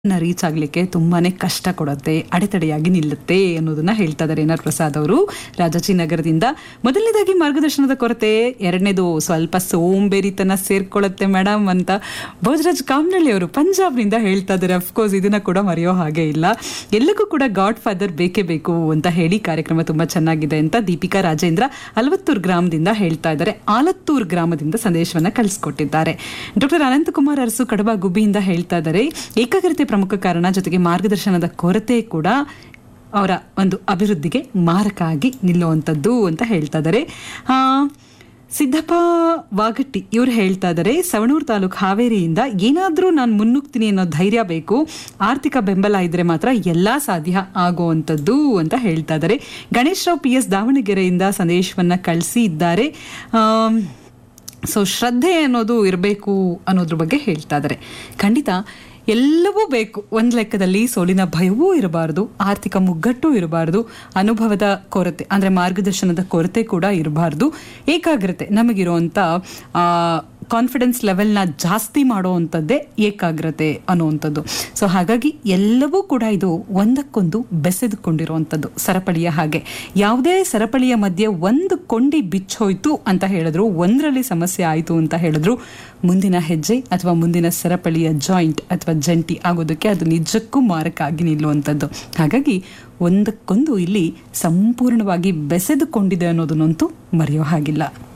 reach ಆಗ್ಲಿಕ್ಕೆ ತುಂಬಾನೇ ಕಷ್ಟ ಕೊಡುತ್ತೆ ಅಡೆತಡೆಯಾಗಿ ನಿಲ್ಲುತ್ತೆ ಅನ್ನೋದನ್ನ ಹೇಳ್ತಾ ಇದ್ದಾರೆ ಎನ್ ಆರ್ ಪ್ರಸಾದ್ ಅವರು ರಾಜಾಜಿನಗರದಿಂದ ಮೊದಲನೇದಾಗಿ ಮಾರ್ಗದರ್ಶನದ ಕೊರತೆ ಎರಡನೇದು ಸ್ವಲ್ಪ ಸೋಂಬೇರಿತನ ಸೇರ್ಕೊಳ್ಳುತ್ತೆ ಮೇಡಮ್ ಅಂತ ಭೋಜರಾಜ್ ಕಾಮ್ನಳ್ಳಿ ಅವರು ಪಂಜಾಬ್ನಿಂದ ಹೇಳ್ತಾ ಇದ್ದಾರೆ ಅಫ್ಕೋರ್ಸ್ ಇದನ್ನ ಕೂಡ ಮರೆಯೋ ಹಾಗೆ ಇಲ್ಲ ಎಲ್ಲಕ್ಕೂ ಕೂಡ ಗಾಡ್ ಫಾದರ್ ಬೇಕೇ ಬೇಕು ಅಂತ ಹೇಳಿ ಕಾರ್ಯಕ್ರಮ ತುಂಬಾ ಚೆನ್ನಾಗಿದೆ ಅಂತ ದೀಪಿಕಾ ರಾಜೇಂದ್ರ ಅಲ್ವತ್ತೂರ್ ಗ್ರಾಮದಿಂದ ಹೇಳ್ತಾ ಇದ್ದಾರೆ ಆಲತ್ತೂರ್ ಗ್ರಾಮದಿಂದ ಸಂದೇಶವನ್ನ ಕಳಿಸ್ಕೊಟ್ಟಿದ್ದಾರೆ ಡಾಕ್ಟರ್ ಅನಂತಕುಮಾರ್ ಅರಸು ಕಡಬ ಗುಬ್ಬಿಯಿಂದ ಹೇಳ್ತಾ ಇದ್ದಾರೆ ಏಕಾಗ್ರತೆ ಪ್ರಮುಖ ಕಾರಣ ಜೊತೆಗೆ ಮಾರ್ಗದರ್ಶನದ ಕೊರತೆ ಕೂಡ ಅವರ ಒಂದು ಅಭಿವೃದ್ಧಿಗೆ ಮಾರಕ ಆಗಿ ನಿಲ್ಲುವಂಥದ್ದು ಅಂತ ಹೇಳ್ತಾ ಇದ್ದಾರೆ ಆ, ಸಿದ್ದಪ್ಪ ವಾಗಟ್ಟಿ ಇವ್ರು ಹೇಳ್ತಾ ಇದ್ದಾರೆ ಸವಣೂರು ತಾಲೂಕು ಹಾವೇರಿಯಿಂದ ಏನಾದರೂ ನಾನು ಮುನ್ನುಗ್ತೀನಿ ಅನ್ನೋ ಧೈರ್ಯ ಬೇಕು ಆರ್ಥಿಕ ಬೆಂಬಲ ಇದ್ರೆ ಮಾತ್ರ ಎಲ್ಲ ಸಾಧ್ಯ ಆಗುವಂಥದ್ದು ಅಂತ ಹೇಳ್ತಾ ಇದ್ದಾರೆ ಗಣೇಶ್ ರಾವ್ ಪಿ ಎಸ್ ದಾವಣಗೆರೆಯಿಂದ ಸಂದೇಶವನ್ನ ಕಳಿಸಿ ಇದ್ದಾರೆ ಆಮ್, ಸೊ ಶ್ರದ್ಧೆ ಅನ್ನೋದು ಇರಬೇಕು ಅನ್ನೋದ್ರ ಬಗ್ಗೆ ಹೇಳ್ತಾ ಇದ್ದಾರೆ ಖಂಡಿತ ಎಲ್ಲವೂ ಬೇಕು ಒಂದು ಲೆಕ್ಕದಲ್ಲಿ ಸೋಲಿನ ಭಯವೂ ಇರಬಾರ್ದು ಆರ್ಥಿಕ ಮುಗ್ಗಟ್ಟು ಇರಬಾರ್ದು ಅನುಭವದ ಕೊರತೆ ಅಂದರೆ ಮಾರ್ಗದರ್ಶನದ ಕೊರತೆ ಕೂಡ ಇರಬಾರ್ದು ಏಕಾಗ್ರತೆ ನಮಗಿರುವಂಥ ಕಾನ್ಫಿಡೆನ್ಸ್ ಲೆವೆಲ್ನ ಜಾಸ್ತಿ ಮಾಡುವಂಥದ್ದೇ ಏಕಾಗ್ರತೆ ಅನ್ನುವಂಥದ್ದು ಸೊ ಹಾಗಾಗಿ ಎಲ್ಲವೂ ಕೂಡ ಇದು ಒಂದಕ್ಕೊಂದು ಬೆಸೆದುಕೊಂಡಿರುವಂಥದ್ದು ಸರಪಳಿಯ ಹಾಗೆ ಯಾವುದೇ ಸರಪಳಿಯ ಮಧ್ಯೆ ಒಂದು ಕೊಂಡಿ ಬಿಚ್ಚೋಯ್ತು ಅಂತ ಹೇಳಿದ್ರು ಒಂದರಲ್ಲಿ ಸಮಸ್ಯೆ ಆಯಿತು ಅಂತ ಹೇಳಿದ್ರು ಮುಂದಿನ ಹೆಜ್ಜೆ ಅಥವಾ ಮುಂದಿನ ಸರಪಳಿಯ ಜಾಯಿಂಟ್ ಅಥವಾ ಜಂಟಿ ಆಗೋದಕ್ಕೆ ಅದು ನಿಜಕ್ಕೂ ಮಾರಕ ಆಗಿ ನಿಲ್ಲುವಂಥದ್ದು ಹಾಗಾಗಿ ಒಂದಕ್ಕೊಂದು ಇಲ್ಲಿ ಸಂಪೂರ್ಣವಾಗಿ ಬೆಸೆದುಕೊಂಡಿದೆ ಅನ್ನೋದನ್ನಂತೂ ಮರೆಯೋ ಹಾಗಿಲ್ಲ